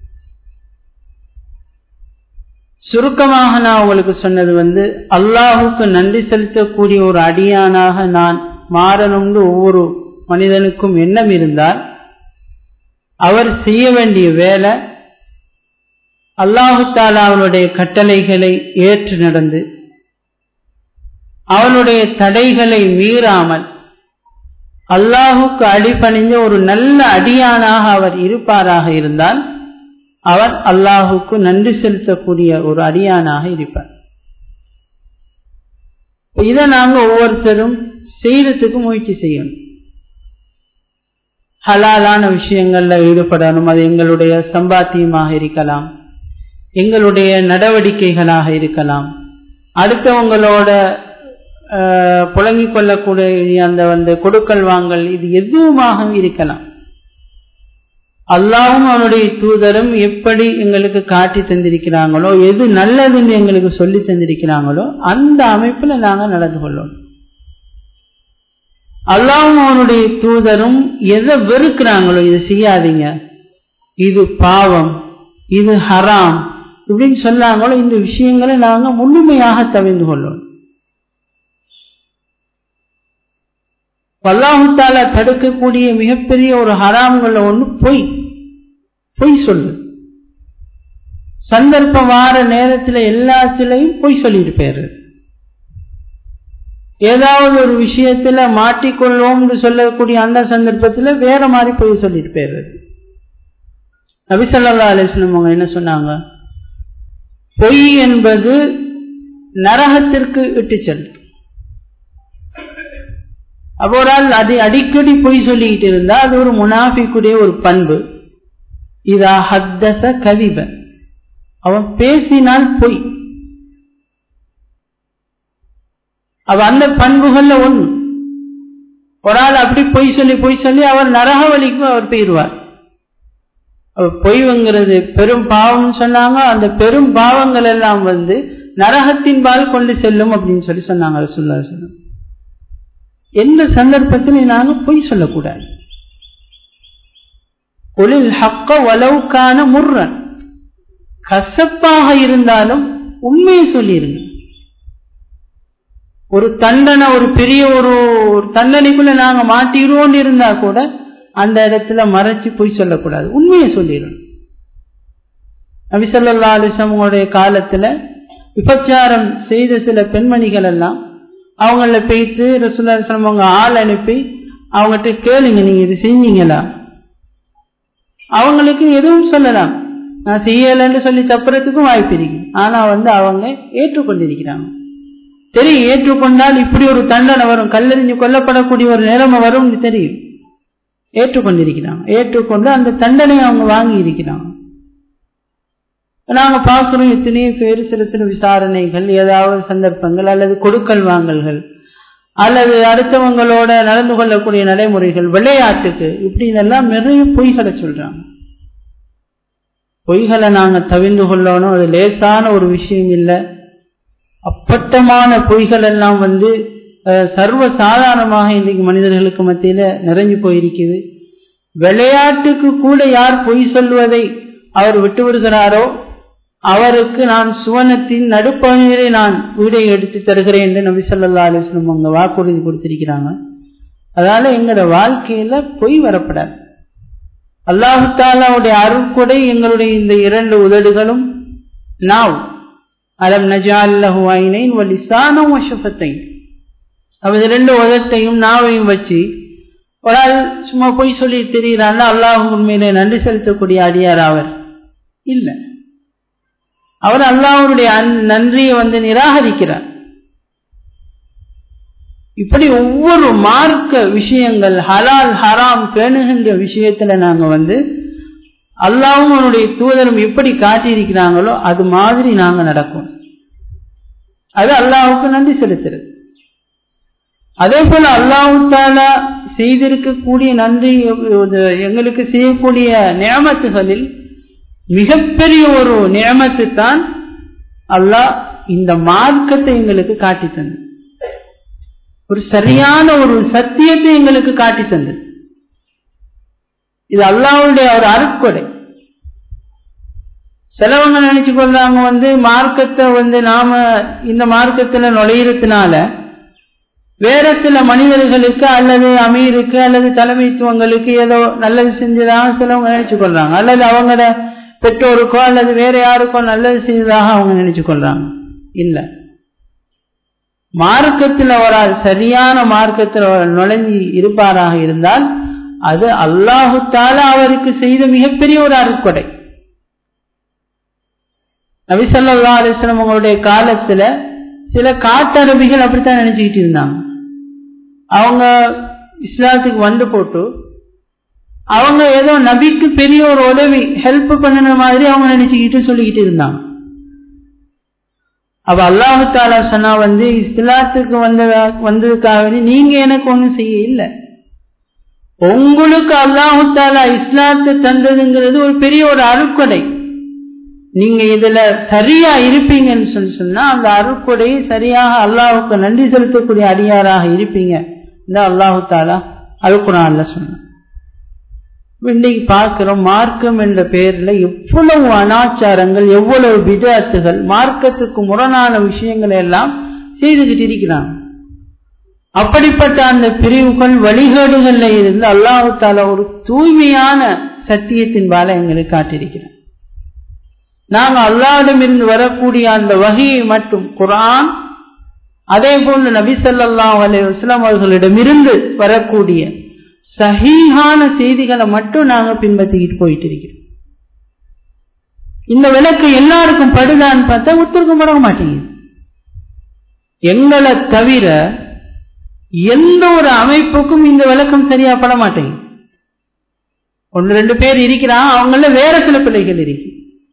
சுருக்கமாக நான் உங்களுக்கு சொன்னது வந்து அல்லாஹுக்கு நன்றி செலுத்தக்கூடிய ஒரு அடியானாக நான் மாறணும்னு ஒவ்வொரு மனிதனுக்கும் எண்ணம் இருந்தால் அவர் செய்ய வேண்டிய வேலை அல்லாஹு தாலா அவனுடைய கட்டளைகளை ஏற்று நடந்து அவனுடைய தடைகளை மீறாமல் அல்லாஹுக்கு அடிபணிஞ்ச ஒரு நல்ல அடியானாக அவர் இருப்பாராக இருந்தால் அவர் அல்லாஹுக்கு நன்றி செலுத்தக்கூடிய ஒரு அடியானாக இருப்பார் இதை நாங்க ஒவ்வொருத்தரும் செய்யறதுக்கு முயற்சி செய்யணும் ஹலாலான விஷயங்கள்ல ஈடுபடணும் அது எங்களுடைய சம்பாத்தியமாக இருக்கலாம் எங்களுடைய நடவடிக்கைகளாக இருக்கலாம் அடுத்தவங்களோட புழங்கிக் கொள்ளக்கூடிய அந்த வந்து கொடுக்கல் வாங்கல் இது எதுவுமாக இருக்கலாம் அல்லாவும் அவனுடைய தூதரும் எப்படி எங்களுக்கு காட்டி தந்திருக்கிறாங்களோ எது நல்லதுன்னு எங்களுக்கு சொல்லி தந்திருக்கிறாங்களோ அந்த அமைப்புல நாங்க நடந்து கொள்ளணும் அல்லாவும் அவனுடைய தூதரும் எதை வெறுக்கிறாங்களோ இதை செய்யாதீங்க இது பாவம் இது ஹராம் இப்படின்னு சொல்லாங்களோ இந்த விஷயங்களை நாங்க முழுமையாக தவிர்ந்து கொள்ளணும் அல்லாஹுத்தால தடுக்கக்கூடிய மிகப்பெரிய ஒரு ஹராம்கள்ல ஒன்று பொய் பொய் சொல்லு சந்தர்ப்பம் வார நேரத்தில் எல்லாத்திலையும் பொய் சொல்லிட்டு போயிரு ஏதாவது ஒரு விஷயத்துல மாட்டிக்கொள்வோம்னு சொல்லக்கூடிய அந்த சந்தர்ப்பத்தில் வேற மாதிரி பொய் சொல்லிட்டு போயிரு நபிசல்லா அலிஸ்லம் அவங்க என்ன சொன்னாங்க பொய் என்பது நரகத்திற்கு இட்டு செல்லும் அவரால் அதை அடிக்கடி பொய் சொல்லிக்கிட்டு இருந்தா அது ஒரு முனாஃபிக்குடைய ஒரு பண்பு இதா ஹத்தச கதிப அவன் பேசினால் பொய் அவ அந்த பண்புகள்ல ஒன்று ஒரு ஆள் அப்படி பொய் சொல்லி பொய் சொல்லி அவர் நரக வழிக்கு அவர் போயிடுவார் பொய்வுங்கிறது பெரும் பாவம் சொன்னாங்க அந்த பெரும் பாவங்கள் எல்லாம் வந்து நரகத்தின் பால் கொண்டு செல்லும் அப்படின்னு சொல்லி சொன்னாங்க ரசுல்லா சொல்லம் எந்த சந்தர்ப்பத்திலும் நாங்க பொய் சொல்லக்கூடாது கொலில் ஹக்க வலவுக்கான முர்ரன் கசப்பாக இருந்தாலும் உண்மையை சொல்லிருங்க ஒரு தண்டனை ஒரு பெரிய ஒரு தண்டனைக்குள்ள நாங்க மாட்டிடுவோம்னு இருந்தா கூட அந்த இடத்துல மறைச்சு பொய் சொல்லக்கூடாது உண்மையை சொல்லிடணும் நபிசல்லா அலிசம்களுடைய காலத்துல விபச்சாரம் செய்த சில பெண்மணிகள் எல்லாம் அவங்கள பேய்த்து ரசூல்லா அவங்க ஆள் அனுப்பி அவங்ககிட்ட கேளுங்க நீங்க இது செஞ்சீங்களா அவங்களுக்கு எதுவும் சொல்லலாம் நான் செய்யலைன்னு சொல்லி தப்புறதுக்கும் வாய்ப்பு இருக்கு ஆனா வந்து அவங்க ஏற்றுக்கொண்டிருக்கிறாங்க தெரியும் ஏற்றுக்கொண்டால் இப்படி ஒரு தண்டனை வரும் கல்லறிஞ்சு கொல்லப்படக்கூடிய ஒரு நிலைமை வரும் தெரியும் ஏற்றுக்கொண்டிருக்கிறாங்க ஏற்றுக்கொண்டு அந்த தண்டனையை அவங்க வாங்கி இருக்கிறாங்க நாங்க பார்க்கிறோம் எத்தனையோ பேர் சில சில விசாரணைகள் ஏதாவது சந்தர்ப்பங்கள் அல்லது கொடுக்கல் வாங்கல்கள் அல்லது அடுத்தவங்களோட நடந்து கொள்ளக்கூடிய நடைமுறைகள் விளையாட்டுக்கு இப்படின்னெல்லாம் நிறைய பொய்களை சொல்றாங்க பொய்களை நாங்க தவிர்ந்து கொள்ளணும் அது லேசான ஒரு விஷயம் இல்லை அப்பட்டமான பொய்கள் எல்லாம் வந்து சர்வ சாதாரணமாக இன்றைக்கு மனிதர்களுக்கு மத்தியில நிறைஞ்சு போயிருக்குது விளையாட்டுக்கு கூட யார் பொய் சொல்வதை அவர் விட்டு விடுகிறாரோ அவருக்கு நான் சுவனத்தின் நடுப்பகுதியிலே நான் வீடை எடுத்து தருகிறேன் என்று நபி சொல்லா அலிஸ்லம் அவங்க வாக்குறுதி கொடுத்திருக்கிறாங்க அதனால எங்களோட வாழ்க்கையில பொய் வரப்படாது அல்லாஹு தாலாவுடைய அருட்கொடை எங்களுடைய இந்த இரண்டு உதடுகளும் நாவ் அலம் நஜால்லஹு ஐனைன் வலிசானம் வஷஃபத்தை அவன் ரெண்டு உதட்டையும் நாவையும் வச்சு ஒரு ஆள் சும்மா போய் சொல்லி தெரிகிறான் அல்லாஹ் உண்மையிலே நன்றி செலுத்தக்கூடிய அடியார் அவர் இல்லை அவர் அல்லாஹருடைய நன்றியை வந்து நிராகரிக்கிறார் இப்படி ஒவ்வொரு மார்க்க விஷயங்கள் ஹலால் ஹராம் பேணுகின்ற விஷயத்துல நாங்க வந்து அல்லாவும் அவனுடைய தூதரும் எப்படி காட்டியிருக்கிறாங்களோ அது மாதிரி நாங்க நடக்கும் அது அல்லாவுக்கு நன்றி செலுத்துறது அதே போல அல்லாஹு தாலா செய்திருக்கக்கூடிய நன்றி எங்களுக்கு செய்யக்கூடிய நியமத்துகளில் மிகப்பெரிய ஒரு நியமத்து தான் அல்லாஹ் இந்த மார்க்கத்தை எங்களுக்கு காட்டி தந்து ஒரு சரியான ஒரு சத்தியத்தை எங்களுக்கு காட்டி தந்தது இது அல்லாவுடைய ஒரு அருட்கொடை சிலவங்க நினைச்சு கொள்றாங்க வந்து மார்க்கத்தை வந்து நாம இந்த மார்க்கத்துல நுழையிறதுனால வேற சில மனிதர்களுக்கு அல்லது அமீருக்கு அல்லது தலைமைத்துவங்களுக்கு ஏதோ நல்லது செஞ்சதாக சிலவங்க நினைச்சு கொள்றாங்க அல்லது அவங்களோட பெற்றோருக்கோ அல்லது வேற யாருக்கோ நல்லது செய்ததாக அவங்க நினைச்சு கொள்றாங்க இல்ல மார்க்கத்தில் அவரால் சரியான மார்க்கத்தில் அவர் நுழைஞ்சி இருப்பாராக இருந்தால் அது அல்லாஹு தாலா அவருக்கு செய்த மிகப்பெரிய ஒரு அருட்கொடை நபிசல்லா அலிஸ்லாம் அவங்களுடைய காலத்துல சில காட்டரபிகள் அப்படித்தான் நினைச்சுக்கிட்டு இருந்தாங்க அவங்க இஸ்லாத்துக்கு வந்து போட்டு அவங்க ஏதோ நபிக்கு பெரிய ஒரு உதவி ஹெல்ப் பண்ணின மாதிரி அவங்க நினைச்சுக்கிட்டு சொல்லிக்கிட்டு இருந்தாங்க அவ அல்லாஹு தாலா சொன்னா வந்து இஸ்லாத்துக்கு வந்த வந்ததுக்காக நீங்க எனக்கு ஒண்ணும் செய்ய இல்லை உங்களுக்கு அல்லாஹு தாலா இஸ்லாத்தை தந்ததுங்கிறது ஒரு பெரிய ஒரு அருட்கொடை நீங்க இதுல சரியா இருப்பீங்கன்னு சொல்லி சொன்னா அந்த அருட்கொடையை சரியாக அல்லாஹுக்கு நன்றி செலுத்தக்கூடிய அடியாராக இருப்பீங்க இந்த அல்லாஹு தாலா அழுக்குறான்ல சொன்ன இன்னைக்கு பார்க்கிறோம் மார்க்கம் என்ற பெயர்ல எவ்வளவு அனாச்சாரங்கள் எவ்வளவு விதாத்துகள் மார்க்கத்துக்கு முரணான விஷயங்களை எல்லாம் செய்துகிட்டு இருக்கிறாங்க அப்படிப்பட்ட அந்த பிரிவுகள் வழிகேடுகள்ல இருந்து அல்லாஹு தாலா ஒரு தூய்மையான சத்தியத்தின் பால எங்களுக்கு காட்டியிருக்கிறோம் நாங்க அல்லாவிடமிருந்து வரக்கூடிய அந்த வகையை மட்டும் குரான் அதே போன்று நபி ஸல்லல்லாஹு அலைஹி வஸல்லம் அவர்களிடமிருந்து வரக்கூடிய சஹீஹான செய்திகளை மட்டும் நாங்க பின்பற்றிக்கிட்டு போயிட்டு இருக்கிறோம் இந்த விளக்கு எல்லாருக்கும் படுதான்னு பார்த்தா ஒருத்தருக்கும் பட மாட்டேங்குது எங்களை தவிர எந்த ஒரு அமைப்புக்கும் இந்த விளக்கம் சரியா பட மாட்டேங்குது ஒன்று ரெண்டு பேர் இருக்கிறான் அவங்கள வேற சில பிள்ளைகள் இருக்கு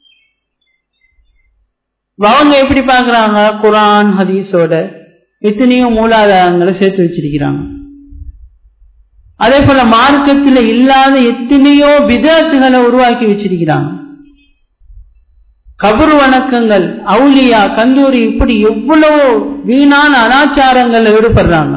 அவங்க எப்படி பார்க்கறாங்க குரான் ஹதீஸோட எத்தனையோ மூலாதாரங்களை சேர்த்து வச்சிருக்கிறாங்க அதே போல மார்க்கத்தில் இல்லாத எத்தனையோ விதத்துகளை உருவாக்கி வச்சிருக்கிறாங்க கபர் வணக்கங்கள் அவுலியா கந்தூரி இப்படி எவ்வளவோ வீணான அனாச்சாரங்கள்ல ஈடுபடுறாங்க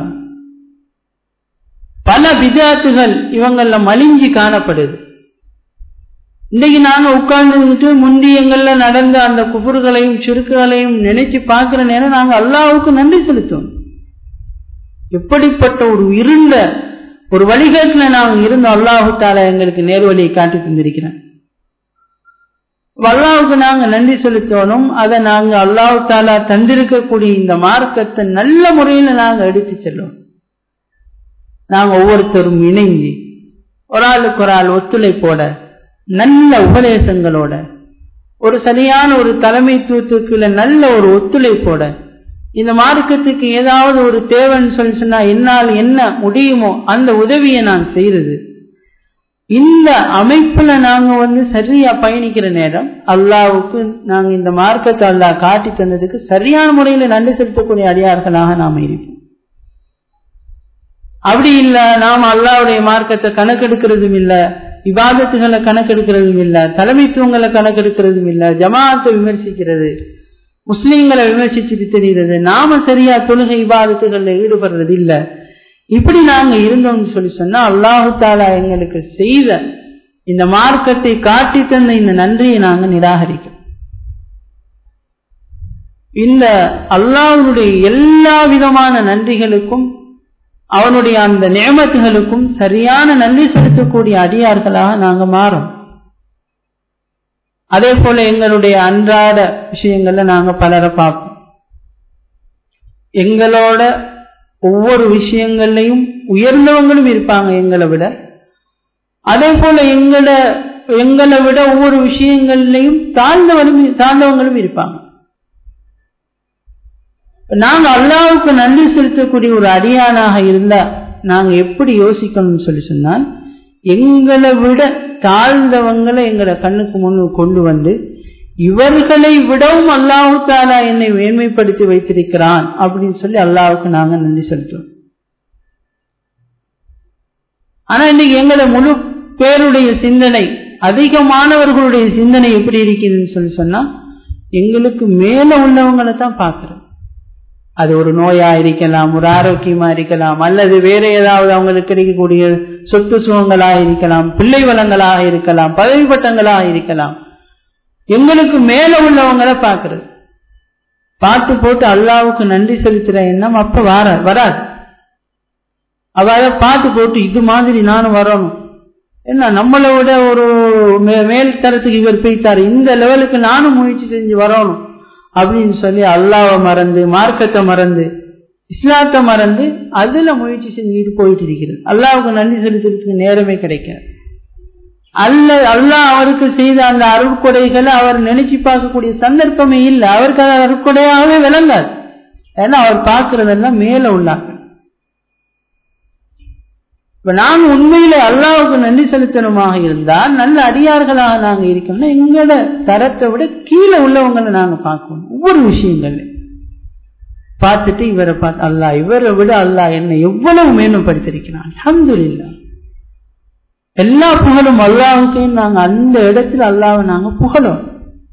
பல விதத்துகள் இவங்கள மலிஞ்சி காணப்படுது இன்னைக்கு நாங்க உட்கார்ந்துக்கிட்டு முந்தியங்கள்ல நடந்த அந்த குபுர்களையும் சுருக்குகளையும் நினைச்சு பார்க்கிற நேரம் நாங்க அல்லாவுக்கு நன்றி செலுத்தோம் எப்படிப்பட்ட ஒரு இருண்ட ஒரு வழிகாட்டுல நாங்க இருந்த அல்லாஹு தாலா எங்களுக்கு நேர்வழியை காட்டி தந்திருக்கிறேன் அல்லாவுக்கு நாங்க நன்றி செலுத்தணும் அதை நாங்க அல்லாஹு தாலா தந்திருக்கக்கூடிய இந்த மார்க்கத்தை நல்ல முறையில நாங்க எடுத்து செல்லும் நாங்க ஒவ்வொருத்தரும் இணைஞ்சு ஒரு ஆளுக்கு ஒரு ஆள் ஒத்துழைப்போட நல்ல உபதேசங்களோட ஒரு சரியான ஒரு தலைமைத்துவத்துக்குள்ள நல்ல ஒரு ஒத்துழைப்போட இந்த மார்க்கத்துக்கு ஏதாவது ஒரு தேவைன்னு சொல்லி சொன்னா என்னால் என்ன முடியுமோ அந்த உதவியை நான் செய்யறது இந்த அமைப்புல நாங்க வந்து சரியா பயணிக்கிற நேரம் அல்லாவுக்கு நாங்க இந்த மார்க்கத்தை அல்லாஹ் காட்டி தந்ததுக்கு சரியான முறையில நன்றி செலுத்தக்கூடிய அடியார்களாக நாம இருப்போம் அப்படி இல்ல நாம அல்லாவுடைய மார்க்கத்தை கணக்கெடுக்கிறதும் இல்ல விவாதத்துகளை கணக்கெடுக்கிறதும் இல்ல தலைமைத்துவங்களை கணக்கெடுக்கிறதும் இல்ல ஜமாத்தை விமர்சிக்கிறது முஸ்லீம்களை விமர்சிச்சுட்டு தெரிகிறது நாம சரியா தொழுகை விவாதத்துகள்ல ஈடுபடுறது இல்ல இப்படி நாங்க இருந்தோம்னு சொல்லி சொன்னா அல்லாஹு தாலா எங்களுக்கு செய்த இந்த மார்க்கத்தை காட்டி தந்த இந்த நன்றியை நாங்க நிராகரிக்கிறோம் இந்த அல்லாஹனுடைய எல்லா விதமான நன்றிகளுக்கும் அவனுடைய அந்த நியமத்துகளுக்கும் சரியான நன்றி செலுத்தக்கூடிய அடியார்களாக நாங்க மாறோம் அதே போல எங்களுடைய அன்றாட விஷயங்கள்ல நாங்க பலரை பார்ப்போம் எங்களோட ஒவ்வொரு விஷயங்கள்லையும் உயர்ந்தவங்களும் இருப்பாங்க எங்களை விட அதே போல எங்களை எங்களை விட ஒவ்வொரு விஷயங்கள்லையும் தாழ்ந்தவரும் தாழ்ந்தவங்களும் இருப்பாங்க நாங்க அல்லாவுக்கு நன்றி செலுத்தக்கூடிய ஒரு அடியானாக இருந்தா நாங்க எப்படி யோசிக்கணும்னு சொல்லி சொன்னால் எங்களை விட தாழ்ந்தவங்களை எங்களை கண்ணுக்கு முன்னு கொண்டு வந்து இவர்களை விடவும் அல்லாஹு தாலா என்னை மேன்மைப்படுத்தி வைத்திருக்கிறான் அப்படின்னு சொல்லி அல்லாவுக்கு நாங்க நன்றி செலுத்துவோம் ஆனா இன்னைக்கு எங்களை முழு பேருடைய சிந்தனை அதிகமானவர்களுடைய சிந்தனை எப்படி இருக்குதுன்னு சொல்லி சொன்னா எங்களுக்கு மேல உள்ளவங்களை தான் பார்க்கிறோம் அது ஒரு நோயா இருக்கலாம் ஒரு ஆரோக்கியமா இருக்கலாம் அல்லது வேற ஏதாவது அவங்களுக்கு கிடைக்கக்கூடிய சொத்து சுகங்களாக இருக்கலாம் பிள்ளை வளங்களாக இருக்கலாம் பதவி பட்டங்களாக இருக்கலாம் எங்களுக்கு மேல உள்ளவங்களை பார்க்கறது பார்த்து போட்டு அல்லாவுக்கு நன்றி செலுத்துற எண்ணம் அப்ப வர வராது அவாத பார்த்து போட்டு இது மாதிரி நானும் வரணும் என்ன நம்மளை விட ஒரு மேல் தரத்துக்கு இவர் போய்த்தாரு இந்த லெவலுக்கு நானும் முயற்சி செஞ்சு வரணும் அப்படின்னு சொல்லி அல்லாவை மறந்து மார்க்கத்தை மறந்து இஸ்லாத்தை மறந்து அதுல முயற்சி செஞ்சுட்டு போயிட்டு இருக்கிறது அல்லாவுக்கு நன்றி செலுத்துறதுக்கு நேரமே கிடைக்காது அல்ல அல்லாஹ் அவருக்கு செய்த அந்த அருட்கொடைகளை அவர் நினைச்சு பார்க்கக்கூடிய சந்தர்ப்பமே இல்லை அவருக்கு அது அருட்கொடையாகவே விளங்காது ஏன்னா அவர் பார்க்கறதெல்லாம் மேல உள்ளாங்க இப்ப நாங்க உண்மையில அல்லாவுக்கு நன்றி செலுத்தணுமாக இருந்தால் நல்ல அடியார்களாக நாங்க இருக்கோம்னா எங்களோட தரத்தை விட கீழே உள்ளவங்களை நாங்க பார்க்கணும் ஒவ்வொரு விஷயங்கள்ல பார்த்துட்டு இவரை பார்த்து அல்லா இவரை விட அல்லா என்ன எவ்வளவு மேன்மைப்படுத்திருக்கிறான் அஹமதுல்லா எல்லா புகழும் அல்லாவுக்கையும் நாங்க அந்த இடத்துல அல்லாவை நாங்க புகழும்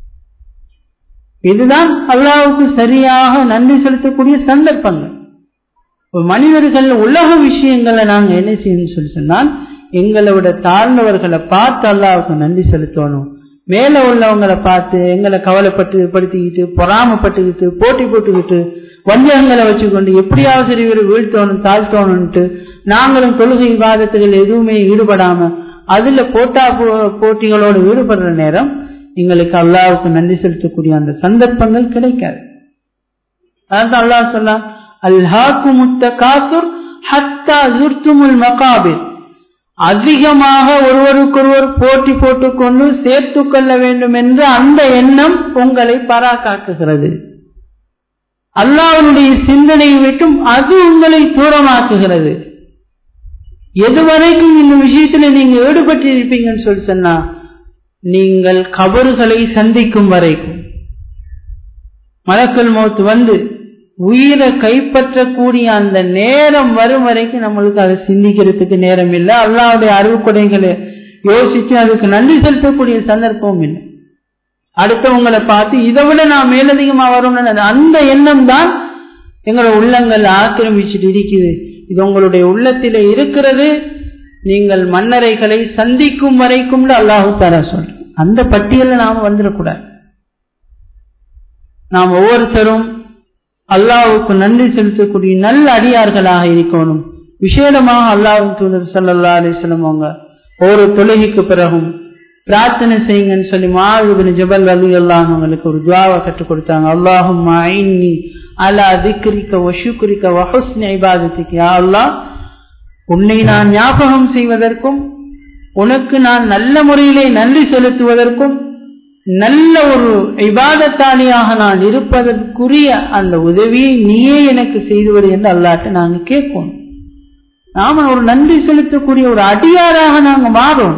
இதுதான் அல்லாவுக்கு சரியாக நன்றி செலுத்தக்கூடிய சந்தர்ப்பங்கள் மனிதர்கள் உலக விஷயங்களை நாங்க என்ன செய்யணும்னு சொல்லி சொன்னால் எங்களை விட தாழ்ந்தவர்களை பார்த்து அல்லாவுக்கு நன்றி செலுத்தணும் மேல உள்ளவங்களை பார்த்து எங்களை கவலைப்பட்டு படுத்திக்கிட்டு பொறாமப்பட்டுக்கிட்டு போட்டி போட்டுக்கிட்டு வஞ்சகங்களை வச்சுக்கொண்டு எப்படியாவது சரி இவர் வீழ்த்தணும் தாழ்த்தணும்ட்டு நாங்களும் தொழுகை விவாதத்துகள் எதுவுமே ஈடுபடாம அதுல போட்டா போட்டிகளோடு ஈடுபடுற நேரம் எங்களுக்கு அல்லாவுக்கு நன்றி செலுத்தக்கூடிய அந்த சந்தர்ப்பங்கள் கிடைக்காது அதான் அல்லாஹ் சொல்லலாம் அல்ஹாக்கு முத்த காசுர் ஹத்தா ஜுர்துமுல் மகாபிர் அதிகமாக ஒருவருக்கொருவர் போட்டி போட்டுக்கொண்டு சேர்த்து கொள்ள வேண்டும் என்று அந்த எண்ணம் உங்களை பராக்காக்குகிறது அல்லாவுடைய சிந்தனையை விட்டும் அது உங்களை தூரமாக்குகிறது எதுவரைக்கும் இந்த விஷயத்துல நீங்க ஈடுபட்டு இருப்பீங்கன்னு சொல்லி சொன்னா நீங்கள் கபறுகளை சந்திக்கும் வரைக்கும் மலக்கல் மௌத்து வந்து உயிரை கைப்பற்றக்கூடிய அந்த நேரம் வரும் வரைக்கும் நம்மளுக்கு அதை சிந்திக்கிறதுக்கு நேரம் இல்லை அல்லாவுடைய அருள்கொடைகளை யோசிச்சு அதுக்கு நன்றி செலுத்தக்கூடிய சந்தர்ப்பமும் இல்லை அடுத்தவங்களை பார்த்து இதை விட நான் மேலதிகமா வரும்னு அந்த எண்ணம் தான் எங்களோட உள்ளங்கள் ஆக்கிரமிச்சுட்டு இருக்குது இது உங்களுடைய உள்ளத்திலே இருக்கிறது நீங்கள் மன்னரைகளை சந்திக்கும் வரைக்கும் அல்லாஹு தாரா சொல்ற அந்த பட்டியலில் நாம் வந்துடக்கூடாது நாம் ஒவ்வொருத்தரும் அல்லாவுக்கு நன்றி செலுத்தக்கூடிய நல்ல அடியார்களாக இருக்கணும் விசேடமாக அல்லாஹு தூதர் சல்லா அலிஸ்லம் அவங்க ஒவ்வொரு தொழுகைக்கு பிறகும் பிரார்த்தனை செய்யுங்கன்னு சொல்லி மாவிபின் ஜபல் அலி அல்லாஹ் அவங்களுக்கு ஒரு துவாவை கற்றுக் கொடுத்தாங்க அல்லாஹும் ஐன்னி அலா திக்ரிக்க வஷுக்குரிக்க வஹுஸ்னி ஐபாதத்துக்கு யா அல்லாஹ் உன்னை நான் ஞாபகம் செய்வதற்கும் உனக்கு நான் நல்ல முறையிலே நன்றி செலுத்துவதற்கும் நல்ல ஒரு இபாதத்தாளியாக நான் இருப்பதற்குரிய அந்த உதவியை நீயே எனக்கு செய்துவது என்று அல்லாட்ட நாங்க கேட்போம் நாம ஒரு நன்றி செலுத்தக்கூடிய ஒரு அடியாராக நாங்க மாறோம்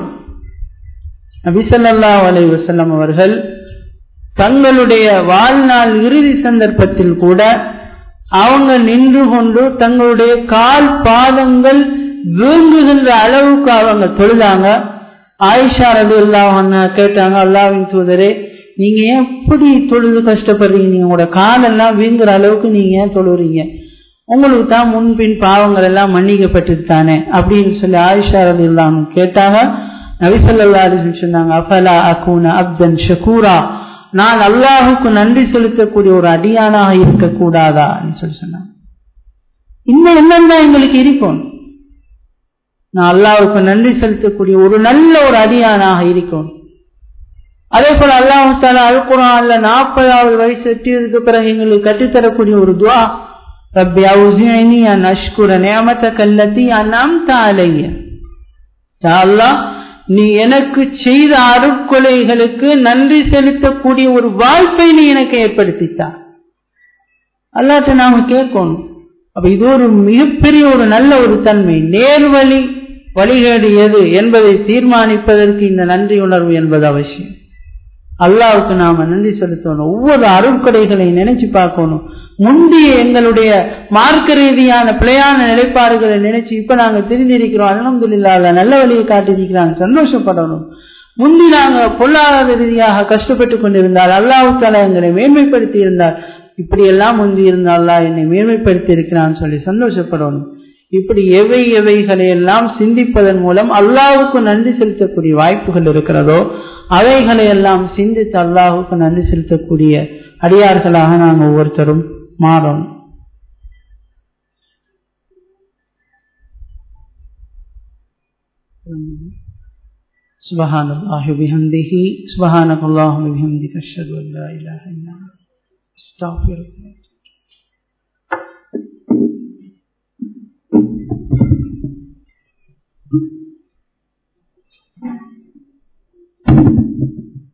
நபிசல்லா அலை வசல்லம் அவர்கள் தங்களுடைய வாழ்நாள் இறுதி சந்தர்ப்பத்தில் கூட அவங்க நின்று கொண்டு தங்களுடைய கால் பாதங்கள் வீங்குகின்ற அளவுக்கு அவங்க தொழுதாங்க ஆயிஷா ரது அல்லாஹ் கேட்டாங்க அல்லாவின் தூதரே நீங்க ஏன் எப்படி தொழுது கஷ்டப்படுறீங்க நீங்க உங்களோட காலெல்லாம் வீங்குற அளவுக்கு நீங்க ஏன் தொழுறீங்க உங்களுக்கு தான் முன்பின் பாவங்கள் எல்லாம் மன்னிக்கப்பட்டு தானே அப்படின்னு சொல்லி ஆயிஷா ரது இல்லாம கேட்டாங்க நபிசல்லா சொன்னாங்க அஃபலா அகூன அப்தன் ஷகூரா நான் அல்லாஹுக்கு நன்றி செலுத்தக்கூடிய ஒரு அடியானாக இருக்கக்கூடாதா சொல்லி சொன்னாங்க இந்த எண்ணம் தான் எங்களுக்கு இருக்கும் நான் அல்லாவுக்கு நன்றி செலுத்தக்கூடிய ஒரு நல்ல ஒரு அடியானாக இருக்கும் அதே போல அல்லாஹு தாலா அல்குரான்ல நாற்பதாவது வயசு எட்டியதுக்கு பிறகு எங்களுக்கு கற்றுத்தரக்கூடிய ஒரு துவா ரப்பி அவுசினி அன் அஷ்குர நேமத்த கல்லத்தி அந்நாம் தாலைய அல்லாஹ் நீ எனக்கு செய்த அருட்கொலைகளுக்கு நன்றி செலுத்தக்கூடிய ஒரு வாய்ப்பை நீ எனக்கு ஏற்படுத்தித்தா அல்லாட்ட நாம கேட்கணும் அப்ப இது ஒரு மிகப்பெரிய ஒரு நல்ல ஒரு தன்மை நேர்வழி வழிகேடு எது என்பதை தீர்மானிப்பதற்கு இந்த நன்றி உணர்வு என்பது அவசியம் அல்லாவுக்கு நாம நன்றி செலுத்தணும் ஒவ்வொரு அருட்கொடைகளை நினைச்சு பார்க்கணும் முந்தைய எங்களுடைய மார்க்க ரீதியான பிழையான நிலைப்பாடுகளை நினைச்சு இப்ப நாங்க தெரிஞ்சிருக்கிறோம் அலமதுல்லாத நல்ல வழியை காட்டியிருக்கிறாங்க சந்தோஷப்படணும் முந்தி நாங்க பொருளாதார ரீதியாக கஷ்டப்பட்டு கொண்டிருந்தால் அல்லாவுத்தால எங்களை மேன்மைப்படுத்தி இருந்தால் இப்படி எல்லாம் முந்தி இருந்த அல்லா என்னை மேன்மைப்படுத்தி இருக்கிறான்னு சொல்லி சந்தோஷப்படணும் இப்படி எவை எவைகளை எல்லாம் சிந்திப்பதன் மூலம் அல்லாவுக்கு நன்றி செலுத்தக்கூடிய வாய்ப்புகள் இருக்கிறதோ அவைகளை எல்லாம் சிந்தித்து அல்லாஹுக்கு நன்றி செலுத்தக்கூடிய அடியார்களாக நாங்கள் ஒவ்வொருத்தரும் மாறணும் سبحان الله وبحمده سبحانك اللهم وبحمدك اشهد ان لا اله الا انت استغفرك Thank you.